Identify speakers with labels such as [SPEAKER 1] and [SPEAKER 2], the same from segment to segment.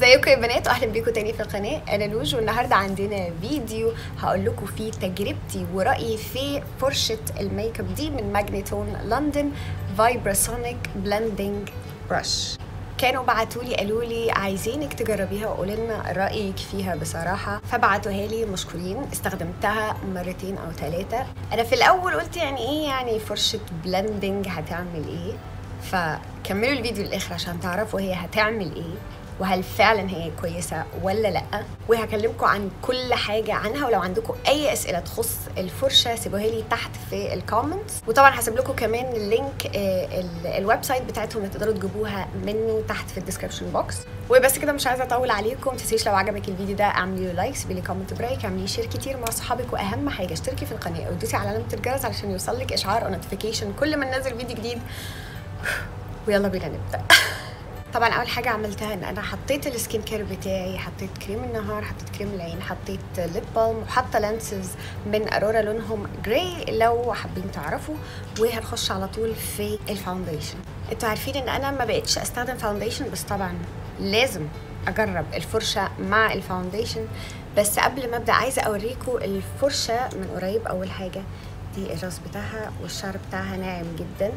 [SPEAKER 1] ازيكم يا بنات واهلا بيكم تاني في القناه انا لوج والنهارده عندنا فيديو هقول لكم فيه تجربتي ورايي في فرشه الميك اب دي من ماجنيتون لندن فايبراسونيك بلندنج برش كانوا بعتوا لي قالوا لي عايزينك تجربيها وقولي لنا رايك فيها بصراحه فبعتوها لي مشكورين استخدمتها مرتين او ثلاثه انا في الاول قلت يعني ايه يعني فرشه بلندنج هتعمل ايه فكملوا الفيديو للاخر عشان تعرفوا هي هتعمل ايه وهل فعلا هي كويسه ولا لا وهكلمكم عن كل حاجه عنها ولو عندكم اي اسئله تخص الفرشه سيبوها لي تحت في الكومنتس وطبعا هسيب لكم كمان اللينك آه، ال- الويب سايت بتاعتهم اللي تقدروا تجيبوها منه تحت في الديسكربشن بوكس وبس كده مش عايزه اطول عليكم تنسيش لو عجبك الفيديو ده اعملي له لايك سيبي لي كومنت برايك اعملي شير كتير مع صحابك واهم حاجه اشتركي في القناه ودوسي على علامه الجرس علشان يوصلك اشعار او نوتيفيكيشن كل ما ننزل فيديو جديد ويلا بينا نبدا طبعا اول حاجه عملتها ان انا حطيت السكين كير بتاعي حطيت كريم النهار حطيت كريم العين حطيت ليب بالم وحاطه لانسز من ارورا لونهم جراي لو حابين تعرفوا وهنخش على طول في الفاونديشن انتوا عارفين ان انا ما بقتش استخدم فاونديشن بس طبعا لازم اجرب الفرشه مع الفاونديشن بس قبل ما ابدا عايزه اوريكم الفرشه من قريب اول حاجه دي الراس بتاعها والشعر بتاعها ناعم جدا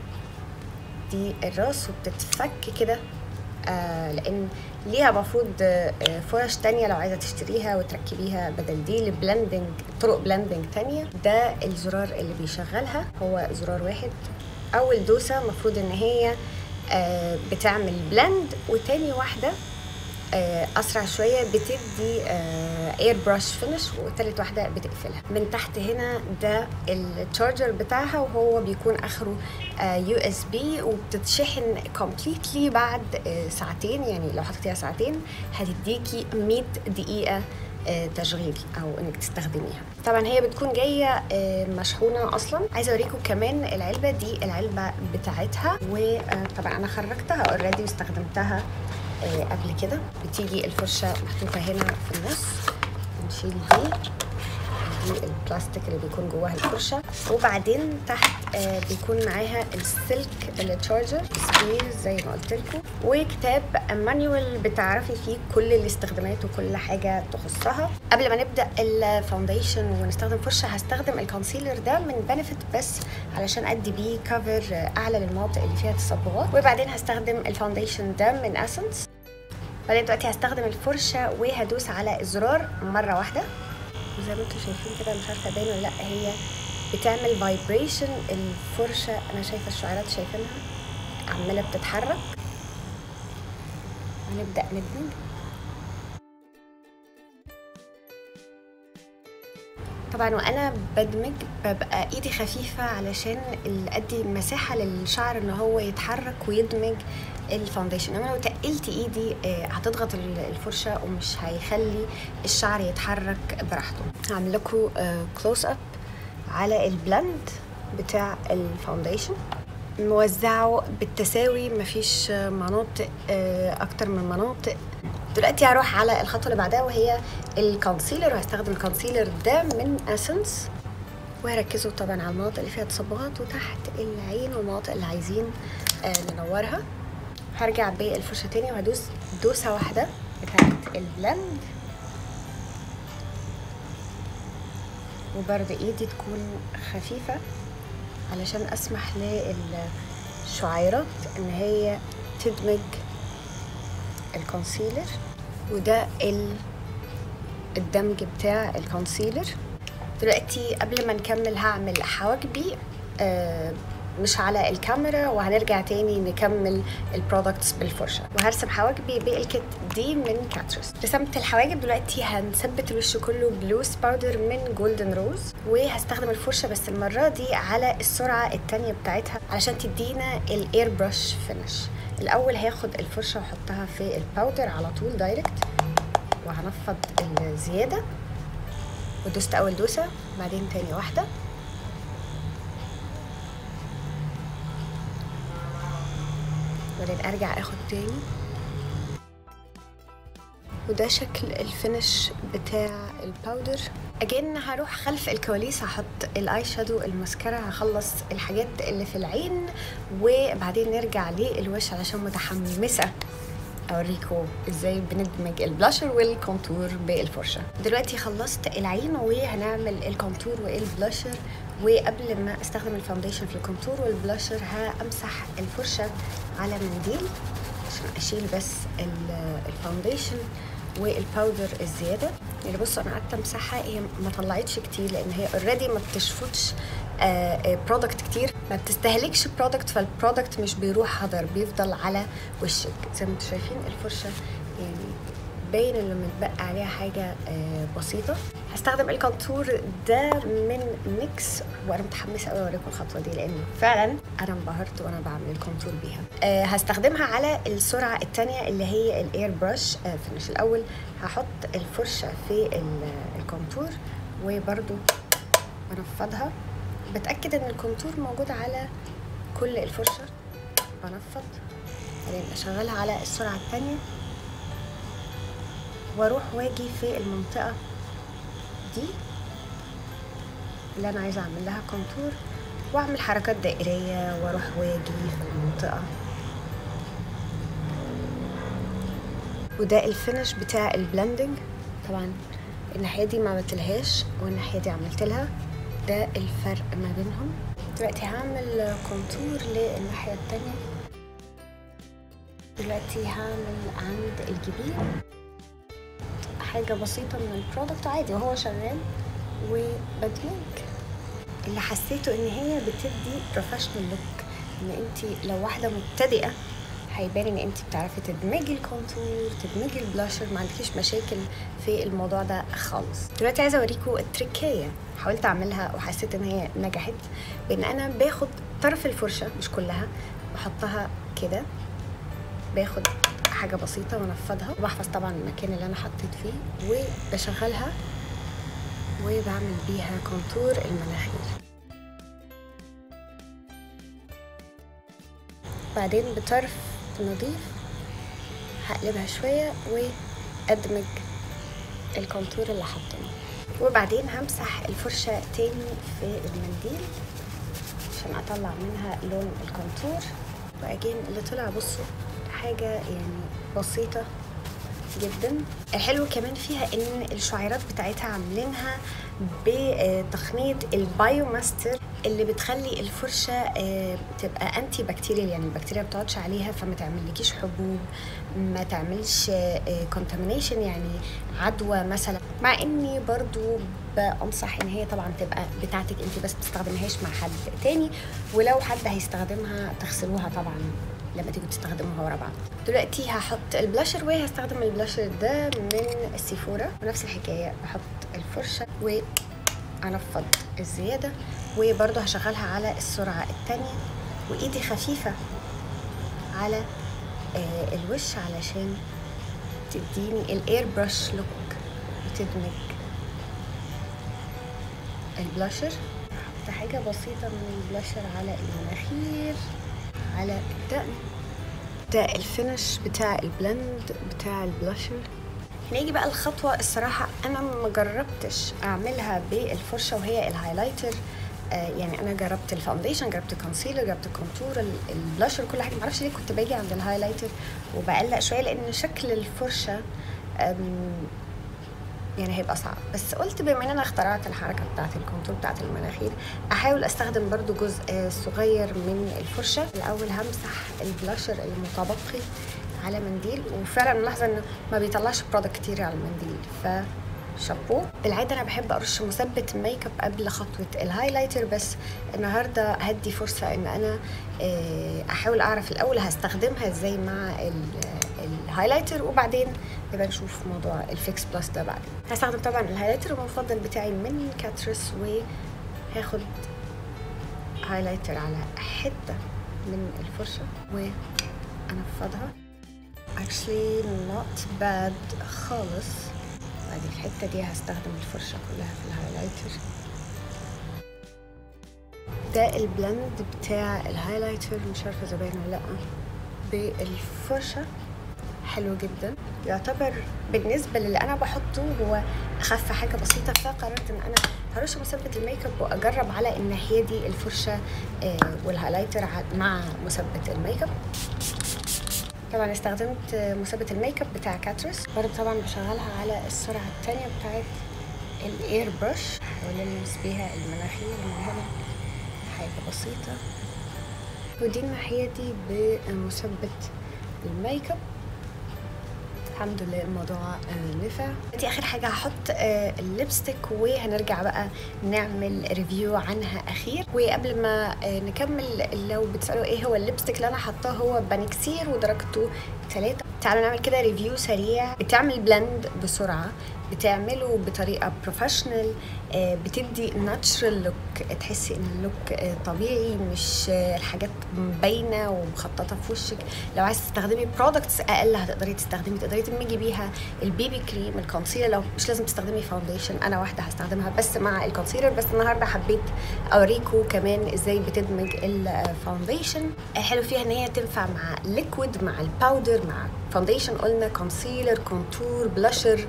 [SPEAKER 1] دي الراس وبتتفك كده آه لان ليها مفروض آه آه، فرش تانية لو عايزة تشتريها وتركبيها بدل دي لبلندنج طرق بلندنج تانية ده الزرار اللي بيشغلها هو زرار واحد أول دوسة مفروض إن هي آه بتعمل بلند وتاني واحدة آه، اسرع شويه بتدي اير براش فينش وتالت واحده بتقفلها من تحت هنا ده التشارجر بتاعها وهو بيكون اخره يو اس بي وبتتشحن كومبليتلي بعد آه، ساعتين يعني لو حطيتيها ساعتين هتديكي 100 دقيقه آه، تشغيل او انك تستخدميها طبعا هي بتكون جايه آه، مشحونه اصلا عايزه اوريكم كمان العلبه دي العلبه بتاعتها وطبعا انا خرجتها اوريدي واستخدمتها آه، قبل كده بتيجي الفرشه محطوطه هنا في النص نشيل دي دي البلاستيك اللي بيكون جواها الفرشه وبعدين تحت آه، بيكون معاها السلك التشارجر سبير زي ما قلت لكم وكتاب مانيوال بتعرفي فيه كل الاستخدامات وكل حاجه تخصها قبل ما نبدا الفاونديشن ونستخدم فرشه هستخدم الكونسيلر ده من بنفيت بس علشان ادي بيه كفر اعلى للمناطق اللي فيها تصبغات وبعدين هستخدم الفاونديشن ده من اسنس بعدين دلوقتي هستخدم الفرشه وهدوس على الزرار مره واحده وزي ما انتم شايفين كده مش عارفه باين ولا لا هي بتعمل فايبريشن الفرشه انا شايفه الشعيرات شايفينها عماله بتتحرك هنبدا ندمج طبعا وانا بدمج ببقى ايدي خفيفه علشان ال- ادي مساحه للشعر ان هو يتحرك ويدمج الفاونديشن انما لو تقلت ايدي آه، هتضغط ال- الفرشه ومش هيخلي الشعر يتحرك براحته هعمل لكم كلوز اب على البلند بتاع الفاونديشن موزعه بالتساوي مفيش آه، مناطق آه، اكتر من مناطق دلوقتي هروح على الخطوه اللي بعدها وهي الكونسيلر وهستخدم الكونسيلر ده من اسنس وهركزوا طبعا على المناطق اللي فيها تصبغات وتحت العين والمناطق اللي عايزين آه ننورها هرجع بالفرشه تاني وهدوس دوسه واحده بتاعت البلند وبرضه ايدي تكون خفيفه علشان اسمح للشعيرات ان هي تدمج الكونسيلر وده ال- الدمج بتاع الكونسيلر دلوقتي قبل ما نكمل هعمل حواجبي آه مش على الكاميرا وهنرجع تاني نكمل البرودكتس بالفرشه وهرسم حواجبي بالكت دي من كاترس رسمت الحواجب دلوقتي هنثبت الوش كله بلوس باودر من جولدن روز وهستخدم الفرشه بس المره دي على السرعه التانية بتاعتها علشان تدينا الاير برش فينش الاول هاخد الفرشه واحطها في الباودر على طول دايركت وهنفض الزياده ودوست اول دوسه بعدين تاني واحده بعدين ارجع اخد تاني وده شكل الفينش بتاع الباودر اجين هروح خلف الكواليس هحط الاي شادو الماسكارا هخلص الحاجات اللي في العين وبعدين نرجع للوش علشان متحمسه اوريكم ازاي بندمج البلاشر والكونتور بالفرشه دلوقتي خلصت العين وهنعمل الكونتور والبلاشر وقبل ما استخدم الفاونديشن في الكونتور والبلاشر همسح الفرشه على منديل عشان اشيل بس ال- الفاونديشن والباودر الزياده يعني بصوا انا قعدت امسحها هي ما طلعتش كتير لان هي اوريدي ما بتشفطش برودكت كتير ما بتستهلكش برودكت فالبرودكت مش بيروح هدر بيفضل على وشك زي ما انتم شايفين الفرشه يعني باين اللي متبقى عليها حاجه آه، بسيطه هستخدم الكونتور ده من ميكس وانا متحمسه قوي اوريكم الخطوه دي لان فعلا انا انبهرت وانا بعمل الكونتور بيها أه هستخدمها على السرعه الثانيه اللي هي الاير براش أه فينش الاول هحط الفرشه في ال- الكونتور وبرده بنفضها بتاكد ان الكونتور موجود على كل الفرشه بنفض بعدين اشغلها على السرعه الثانيه واروح واجي في المنطقه دي اللي انا عايزه اعمل لها كونتور واعمل حركات دائريه واروح واجي في المنطقه وده الفينش بتاع البلندنج طبعا الناحيه دي ما عملتلهاش والناحيه دي عملت لها ده الفرق ما بينهم دلوقتي هعمل كونتور للناحيه التانية دلوقتي هعمل عند الجبين حاجه بسيطه من البرودكت عادي وهو شغال وبدمج اللي حسيته ان هي بتدي بروفيشنال لوك ان انت لو واحده مبتدئه هيبان ان انت بتعرفي تدمجي الكونتور تدمجي البلاشر ما عندكيش مشاكل في الموضوع ده خالص دلوقتي عايزه اوريكم التركايه حاولت اعملها وحسيت ان هي نجحت بان انا باخد طرف الفرشه مش كلها بحطها كده باخد حاجه بسيطه وانفضها وبحفظ طبعا المكان اللي انا حطيت فيه وبشغلها وبعمل بيها كونتور المناخير بعدين بطرف نظيف هقلبها شوية وأدمج الكونتور اللي حاطينه وبعدين همسح الفرشة تاني في المنديل عشان أطلع منها لون الكونتور وأجين اللي طلع بصوا حاجة يعني بسيطة جدا الحلو كمان فيها ان الشعيرات بتاعتها عاملينها بتقنيه البايو ماستر اللي بتخلي الفرشه آه، تبقى انتي بكتيريال يعني البكتيريا ما بتقعدش عليها فما تعملكيش حبوب ما تعملش كونتامينيشن يعني عدوى مثلا مع اني برضو بنصح ان هي طبعا تبقى بتاعتك انت بس تستخدمهاش مع حد تاني ولو حد هيستخدمها تغسلوها طبعا لما تيجوا تستخدموها ورا بعض دلوقتي هحط البلاشر وهستخدم البلاشر ده من السيفورا ونفس الحكايه بحط الفرشه وانفض الزياده وبرضه هشغلها على السرعه الثانيه وايدي خفيفه على آه الوش علشان تديني الاير برش لوك وتدمج البلاشر هحط حاجه بسيطه من البلاشر على المناخير على الدقن ده الفينش بتاع البلند بتاع البلاشر هنيجي بقى الخطوة الصراحة أنا ما جربتش أعملها بالفرشة وهي الهايلايتر آه يعني أنا جربت الفاونديشن جربت الكونسيلر جربت الكونتور ال- البلاشر كل حاجة معرفش ليه كنت باجي عند الهايلايتر وبقلق شوية لأن شكل الفرشة آم، يعني هيبقى صعب بس قلت بما ان انا اخترعت الحركه بتاعت الكونتور بتاعت المناخير احاول استخدم برضو جزء آه، صغير من الفرشه الاول همسح البلاشر المتبقي على منديل وفعلا ملاحظه انه ما بيطلعش برودكت كتير على المنديل ف شابو بالعاده انا بحب ارش مثبت ميك اب قبل خطوه الهايلايتر بس النهارده هدي فرصه ان انا آه، احاول اعرف الاول هستخدمها ازاي مع ال- الهايلايتر وبعدين نبقى نشوف موضوع الفيكس بلس ده بعدين هستخدم طبعا الهايلايتر المفضل بتاعي من كاترس وهاخد هايلايتر على حته من الفرشه وانفضها actually not bad خالص بعد الحته دي هستخدم الفرشه كلها في الهايلايتر ده البلند بتاع الهايلايتر مش عارفه اذا باين ولا لا بالفرشه حلو جدا يعتبر بالنسبه للي انا بحطه هو اخف حاجه بسيطه فقررت ان انا هرش مثبت الميك اب واجرب على الناحيه دي الفرشه آه، والهايلايتر ع- مع مثبت الميك اب طبعا استخدمت مثبت الميك اب بتاع كاترس برضه طبعا بشغلها على السرعه التانية بتاعت الاير برش حاول المس بيها المناخير من هنا حاجه بسيطه ودي الناحيه دي بمثبت الميك اب الحمد لله الموضوع آه، نفع دي اخر حاجه هحط آه، الليبستيك وهنرجع بقى نعمل ريفيو عنها اخير وقبل ما آه، نكمل لو بتسالوا ايه هو الليبستيك اللي انا حطاه هو بانكسير ودرجته 3 تعالوا نعمل كده ريفيو سريع بتعمل بلند بسرعه بتعمله بطريقه بروفيشنال بتدي ناتشرال لوك تحسي ان اللوك آه، طبيعي مش آه، الحاجات باينه ومخططه في وشك لو عايزه تستخدمي برودكتس اقل هتقدري تستخدمي تقدري تدمجي بيها البيبي كريم الكونسيلر لو مش لازم تستخدمي فاونديشن انا واحده هستخدمها بس مع الكونسيلر بس النهارده حبيت اوريكم كمان ازاي بتدمج الفاونديشن حلو فيها ان هي تنفع مع ليكويد مع الباودر مع فاونديشن قلنا كونسيلر كونتور بلاشر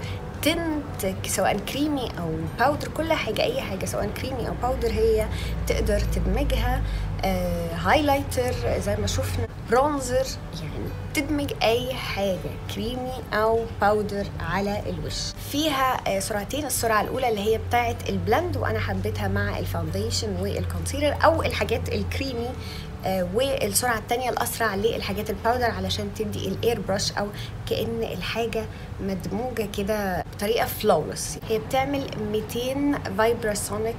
[SPEAKER 1] تنت سواء كريمي او باودر كل حاجه اي حاجه سواء كريمي او باودر هي تقدر تدمجها آه هايلايتر زي ما شفنا برونزر يعني تدمج اي حاجه كريمي او باودر على الوش فيها آه سرعتين السرعه الاولى اللي هي بتاعه البلند وانا حبيتها مع الفاونديشن والكونسيلر او الحاجات الكريمي آه، والسرعه الثانيه الاسرع للحاجات الباودر علشان تدي الاير برش او كان الحاجه مدموجه كده بطريقه فلولس هي بتعمل 200 فايبراسونيك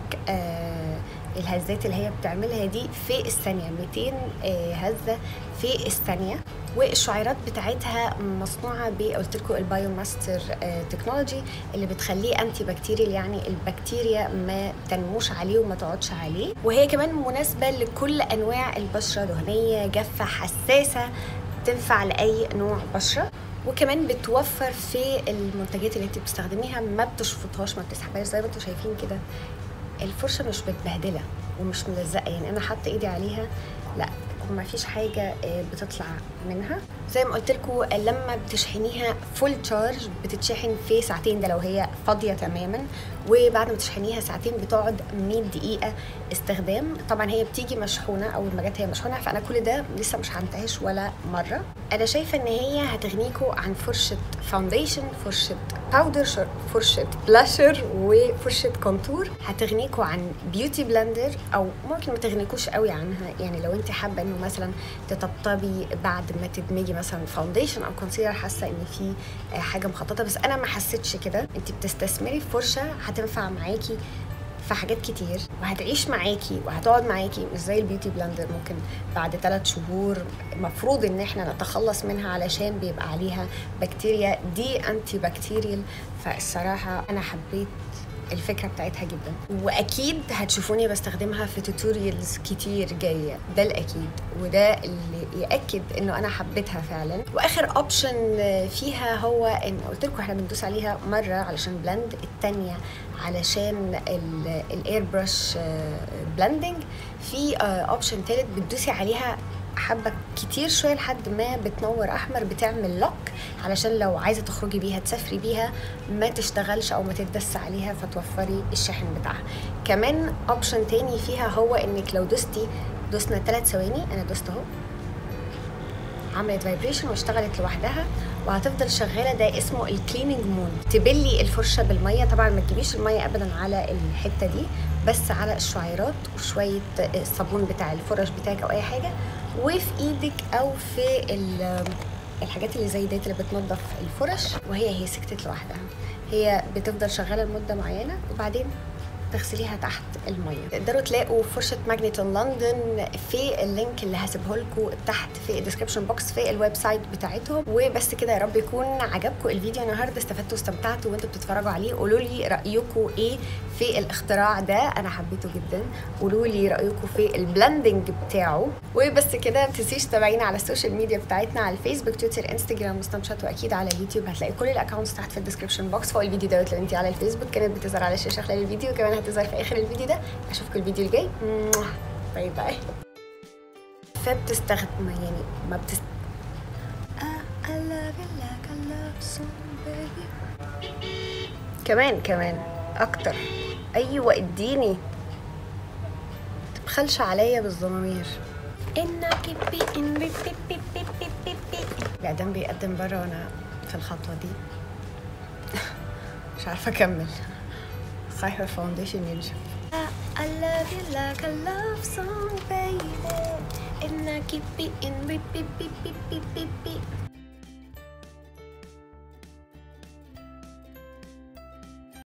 [SPEAKER 1] آه الهزات اللي هي بتعملها دي في الثانيه 200 آه هزه في الثانيه والشعيرات بتاعتها مصنوعه ب قلت لكم البايو ماستر تكنولوجي اللي بتخليه انتي بكتيريال يعني البكتيريا ما تنموش عليه وما تقعدش عليه وهي كمان مناسبه لكل انواع البشره دهنيه جافه حساسه تنفع لاي نوع بشره وكمان بتوفر في المنتجات اللي انت بتستخدميها ما بتشفطهاش ما بتسحبهاش زي ما انتم شايفين كده الفرشه مش متبهدله ومش ملزقه يعني انا حاطه ايدي عليها لا وما فيش حاجه آه، بتطلع منها زي ما قلت لكم لما بتشحنيها فول تشارج بتتشحن في ساعتين ده لو هي فاضيه تماما وبعد ما تشحنيها ساعتين بتقعد 100 دقيقه استخدام طبعا هي بتيجي مشحونه اول ما جت هي مشحونه فانا كل ده لسه مش هنتهش ولا مره انا شايفه ان هي هتغنيكوا عن فرشه فاونديشن فرشه باودر فرشه بلاشر وفرشه كونتور هتغنيكوا عن بيوتي بلندر او ممكن ما تغنيكوش قوي عنها يعني لو انت حابه انه مثلا تطبطبي بعد ما تدمجي مثلا فاونديشن او كونسيلر حاسه ان في آه، حاجه مخططه بس انا ما حسيتش كده انت بتستثمري في فرشه هتنفع معاكي في حاجات كتير وهتعيش معاكي وهتقعد معاكي مش زي البيوتي بلندر ممكن بعد ثلاث شهور المفروض ان احنا نتخلص منها علشان بيبقى عليها بكتيريا دي انتي بكتيريال فالصراحه انا حبيت الفكره بتاعتها جدا واكيد هتشوفوني بستخدمها في توتوريالز كتير جايه ده الاكيد وده اللي ياكد انه انا حبيتها فعلا واخر اوبشن فيها هو ان قلت لكم احنا بندوس عليها مره علشان بلند الثانيه علشان الاير برش بلندنج في اوبشن ثالث بتدوسي عليها حبه كتير شويه لحد ما بتنور احمر بتعمل لوك علشان لو عايزه تخرجي بيها تسافري بيها ما تشتغلش او ما تدس عليها فتوفري الشحن بتاعها كمان اوبشن تاني فيها هو انك لو دوستي دوسنا ثلاث ثواني انا دوست اهو عملت فايبريشن واشتغلت لوحدها وهتفضل شغاله ده اسمه الكليننج مود تبلي الفرشه بالميه طبعا ما تجيبيش الميه ابدا على الحته دي بس على الشعيرات وشويه الصابون بتاع الفرش بتاعك او اي حاجه وفي ايدك او في ال- الحاجات اللي زي ديت اللي بتنظف الفرش وهي هي سكتت لوحدها هي بتفضل شغاله لمده معينه وبعدين تغسليها تحت الميه تقدروا تلاقوا فرشه ماجنيتون لندن في اللينك اللي هسيبه لكم تحت في الديسكربشن بوكس في الويب سايت بتاعتهم وبس كده يا رب يكون عجبكم الفيديو النهارده استفدتوا واستمتعتوا وانتوا بتتفرجوا عليه قولوا لي رايكم ايه في الاختراع ده انا حبيته جدا قولوا لي رايكم في البلندنج بتاعه وبس كده ما تنسيش تتابعينا على السوشيال ميديا بتاعتنا على الفيسبوك تويتر انستجرام وسناب شات واكيد على اليوتيوب هتلاقي كل الاكونتس تحت في الديسكربشن بوكس فوق الفيديو دوت لو انت على الفيسبوك كانت بتظهر على الشاشه خلال الفيديو كمان هتظهر في اخر الفيديو ده اشوفكم الفيديو الجاي باي باي فبتستخدم يعني ما بتست I love you like I love so baby كمان كمان اكتر ايوه اديني تبخلش عليا بالزمامير and I keep beating beep beep beep beep beep beep beep الإعدام بيقدم برا وأنا في الخطوة دي مش عارفة أكمل خايفة الفاونديشن ينشف I love you like a love song baby and I keep beating beep beep beep beep beep beep beep